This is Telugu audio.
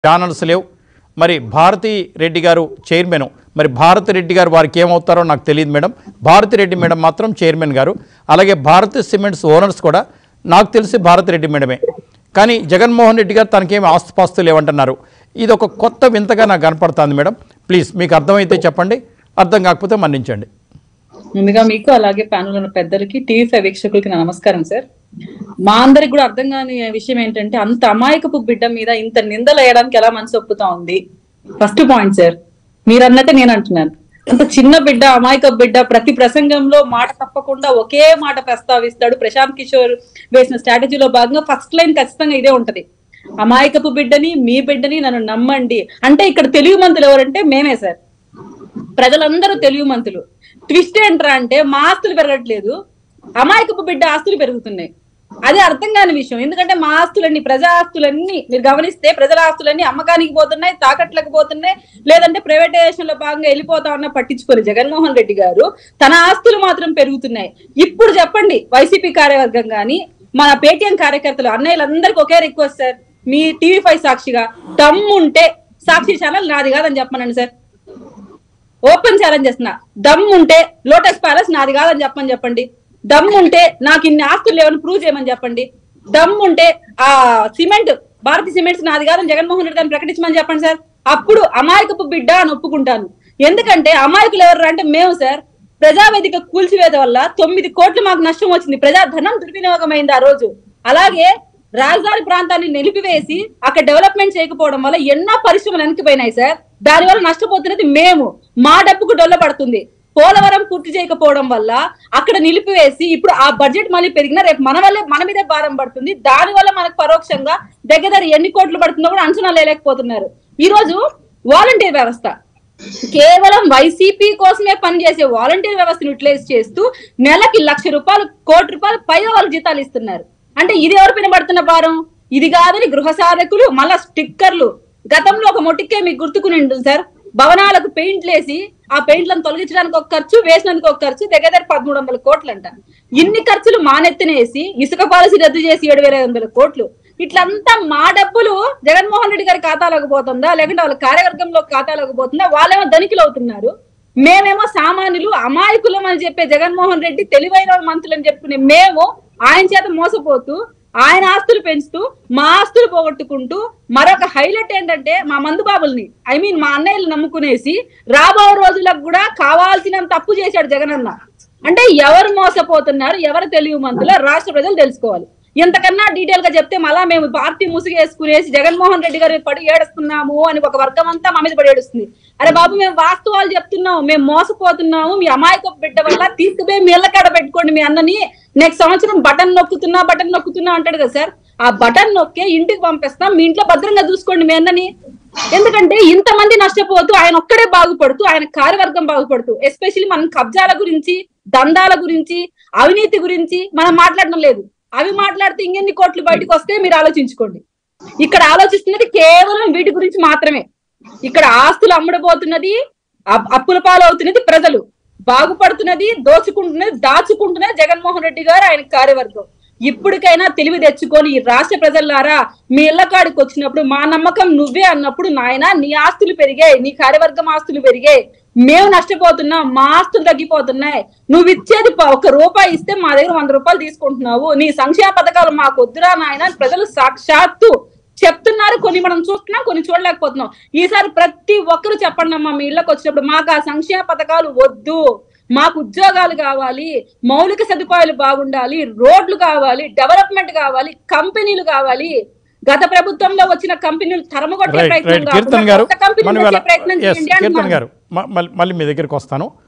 ఛానల్స్ లేవు మరి భారతి రెడ్డి గారు చైర్మన్ మరి భారతి రెడ్డి గారు వారికి ఏమవుతారో నాకు తెలియదు మేడం భారతి రెడ్డి మేడం మాత్రం చైర్మన్ గారు అలాగే భారతి సిమెంట్స్ ఓనర్స్ కూడా నాకు తెలిసి భారతి రెడ్డి మేడమే కానీ జగన్మోహన్ రెడ్డి గారు తనకేమి ఆస్తుపాస్తులు లేవంటున్నారు ఇది ఒక కొత్త వింతగా నాకు కనపడుతుంది మేడం ప్లీజ్ మీకు అర్థమైతే చెప్పండి అర్థం కాకపోతే మన్నించండి ముందుగా మీకు అలాగే ప్యానల్ ఉన్న పెద్దలకి టీవీ ఫైవ్ వీక్షకులకి నా నమస్కారం సార్ మా అందరికి కూడా అర్థం కాని విషయం ఏంటంటే అంత అమాయకపు బిడ్డ మీద ఇంత నిందలు వేయడానికి ఎలా మనసు ఒప్పుతా ఉంది ఫస్ట్ పాయింట్ సార్ మీరు అన్నట్టే నేను అంటున్నాను అంత చిన్న బిడ్డ అమాయక బిడ్డ ప్రతి ప్రసంగంలో మాట తప్పకుండా ఒకే మాట ప్రస్తావిస్తాడు ప్రశాంత్ కిషోర్ వేసిన స్ట్రాటజీలో భాగంగా ఫస్ట్ లైన్ ఖచ్చితంగా ఇదే ఉంటది అమాయకపు బిడ్డని మీ బిడ్డని నన్ను నమ్మండి అంటే ఇక్కడ తెలుగు మంతులు ఎవరంటే మేమే సార్ ప్రజలందరూ తెలుగు మంతులు ట్విస్ట్ ఏంట్రా అంటే మా ఆస్తులు పెరగట్లేదు అమాయకపు బిడ్డ ఆస్తులు పెరుగుతున్నాయి అదే అర్థం కాని విషయం ఎందుకంటే మా ఆస్తులన్నీ ప్రజా ఆస్తులన్నీ మీరు గమనిస్తే ప్రజల ఆస్తులన్నీ అమ్మకానికి పోతున్నాయి తాకట్లకు పోతున్నాయి లేదంటే ప్రైవేటైజేషన్ లో భాగంగా వెళ్ళిపోతా ఉన్నా పట్టించుకోరు జగన్మోహన్ రెడ్డి గారు తన ఆస్తులు మాత్రం పెరుగుతున్నాయి ఇప్పుడు చెప్పండి వైసీపీ కార్యవర్గం గాని మన పేటిఎం కార్యకర్తలు అన్నయ్యలందరికీ ఒకే రిక్వెస్ట్ సార్ మీ టీవీ ఫైవ్ సాక్షిగా దమ్ముంటే సాక్షి ఛానల్ నాది కాదని చెప్పమనండి సార్ ఓపెన్ ఛాలెంజ్ చేస్తున్నా దమ్ ఉంటే లోటస్ ప్యాలెస్ నాది కాదని చెప్పమని చెప్పండి దమ్ ఉంటే నాకు ఇన్ని ఆస్తులు లేవని ప్రూవ్ చేయమని చెప్పండి దమ్ ఉంటే ఆ సిమెంట్ భారతీయ సిమెంట్స్ నాది కాదని జగన్మోహన్ రెడ్డి దాన్ని ప్రకటించమని చెప్పండి సార్ అప్పుడు అమాయకపు బిడ్డ అని ఒప్పుకుంటాను ఎందుకంటే అమాయకులు ఎవరు అంటే మేము సార్ ప్రజావేదిక కూల్చివేత వల్ల తొమ్మిది కోట్లు మాకు నష్టం వచ్చింది ప్రజా ధనం దుర్వినియోగమైంది ఆ రోజు అలాగే రాజధాని ప్రాంతాన్ని నిలిపివేసి అక్కడ డెవలప్మెంట్ చేయకపోవడం వల్ల ఎన్నో పరిశ్రమలు వెనక్కిపోయినాయి సార్ దాని వల్ల నష్టపోతున్నది మేము మా డబ్బుకు డొల్ల పడుతుంది పోలవరం పూర్తి చేయకపోవడం వల్ల అక్కడ నిలిపివేసి ఇప్పుడు ఆ బడ్జెట్ మళ్ళీ పెరిగినా రేపు మన వల్లే మన మీదే భారం పడుతుంది దాని వల్ల మనకు పరోక్షంగా దగ్గర దగ్గర ఎన్ని కోట్లు పడుతుందో కూడా అంచనా లేలేకపోతున్నారు ఈ రోజు వాలంటీర్ వ్యవస్థ కేవలం వైసీపీ కోసమే పనిచేసే వాలంటీర్ వ్యవస్థను యూటిలైజ్ చేస్తూ నెలకి లక్ష రూపాయలు కోటి రూపాయలు పైగా వాళ్ళు జీతాలు ఇస్తున్నారు అంటే ఇది ఎవరు పడుతున్న భారం ఇది కాదని గృహ సాధకులు మళ్ళా స్టిక్కర్లు గతంలో ఒక మొటిక్కే మీకు గుర్తుకుని ఉంటుంది సార్ భవనాలకు పెయింట్లు వేసి ఆ పెయింట్లను తొలగించడానికి ఒక ఖర్చు వేసినందుకు ఒక ఖర్చు దగ్గర దగ్గర పదమూడు వందల కోట్లు అంట ఇన్ని ఖర్చులు మానెత్తినేసి ఇసుక పాలసీ రద్దు చేసి ఏడు వేల ఐదు వందల కోట్లు ఇట్లంతా మా డబ్బులు జగన్మోహన్ రెడ్డి గారి ఖాతాలోకి పోతుందా లేకుంటే వాళ్ళ కార్యవర్గంలో ఖాతాలోకి పోతుందా వాళ్ళేమో ధనికులు అవుతున్నారు మేమేమో సామాన్యులు అమాయకులం అని చెప్పే జగన్మోహన్ రెడ్డి తెలివైన మంత్రులు అని చెప్పుకునే మేము ఆయన చేత మోసపోతూ ఆయన ఆస్తులు పెంచుతూ మా ఆస్తులు పోగొట్టుకుంటూ మరొక హైలైట్ ఏంటంటే మా మందు బాబుల్ని ఐ మీన్ మా అన్నయ్యలు నమ్ముకునేసి రాబో రోజులకు కూడా కావాల్సినంత తప్పు చేశాడు జగనన్న అంటే ఎవరు మోసపోతున్నారు ఎవరు తెలివి మంతులో రాష్ట్ర ప్రజలు తెలుసుకోవాలి ఇంతకన్నా డీటెయిల్ గా చెప్తే మళ్ళా మేము పార్టీ ముసుగేసుకునేసి జగన్మోహన్ రెడ్డి గారి పడి ఏడుస్తున్నాము అని ఒక వర్గం అంతా మా మీద పడి ఏడుస్తుంది అరే బాబు మేము వాస్తవాలు చెప్తున్నాము మేము మోసపోతున్నాము మీ అమాయక బిడ్డ వల్ల తీసుకుపోయి మీ ఇళ్ళకాడ పెట్టుకోండి మీ అన్నని నెక్స్ట్ సంవత్సరం బటన్ నొక్కుతున్నా బటన్ నొక్కుతున్నా అంటాడు కదా సార్ ఆ బటన్ నొక్కే ఇంటికి పంపిస్తాం మీ ఇంట్లో భద్రంగా చూసుకోండి మీ అన్నని ఎందుకంటే ఇంతమంది నష్టపోతూ ఆయన ఒక్కడే బాగుపడుతూ ఆయన కార్యవర్గం బాగుపడుతూ ఎస్పెషల్లీ మనం కబ్జాల గురించి దందాల గురించి అవినీతి గురించి మనం మాట్లాడడం లేదు అవి మాట్లాడితే ఇంకెన్ని కోట్లు బయటకు వస్తే మీరు ఆలోచించుకోండి ఇక్కడ ఆలోచిస్తున్నది కేవలం వీటి గురించి మాత్రమే ఇక్కడ ఆస్తులు అమ్ముడుపోతున్నది అప్- అప్పుల పాలవుతున్నది ప్రజలు బాగుపడుతున్నది దోచుకుంటున్నది దాచుకుంటున్నది జగన్మోహన్ రెడ్డి గారు ఆయన కార్యవర్గం ఇప్పటికైనా తెలివి తెచ్చుకొని ఈ రాష్ట్ర ప్రజలారా మీ ఇళ్ల కాడికి వచ్చినప్పుడు మా నమ్మకం నువ్వే అన్నప్పుడు నాయన నీ ఆస్తులు పెరిగాయి నీ కార్యవర్గం ఆస్తులు పెరిగాయి మేము నష్టపోతున్నాం మా ఆస్తులు తగ్గిపోతున్నాయి నువ్వు ఇచ్చేది ప- ఒక రూపాయి ఇస్తే మా దగ్గర వంద రూపాయలు తీసుకుంటున్నావు నీ సంక్షేమ పథకాలు మాకు వద్దురా నాయన అని ప్రజలు సాక్షాత్తు చెప్తున్నారు కొన్ని మనం చూస్తున్నాం కొన్ని చూడలేకపోతున్నాం ఈసారి ప్రతి ఒక్కరు చెప్పండి అమ్మా మీ ఇళ్ళకి వచ్చినప్పుడు మాకు ఆ సంక్షేమ పథకాలు వద్దు మాకు ఉద్యోగాలు కావాలి మౌలిక సదుపాయాలు బాగుండాలి రోడ్లు కావాలి డెవలప్మెంట్ కావాలి కంపెనీలు కావాలి గత ప్రభుత్వంలో వచ్చిన కంపెనీలు తరమగొట్టే రైట్ ప్రయత్నం రైట్ కాకుండా కీర్తన్ గారు కొత్త కంపెనీలు మనం తెచ్చే ఇవాళ ప్రయత్నం ఎస్ చేయండి కీర్తన్ అంటున్నాను. గారు మ- మళ్ళీ- మళ్ళీ మీ దగ్గరికి వస్తాను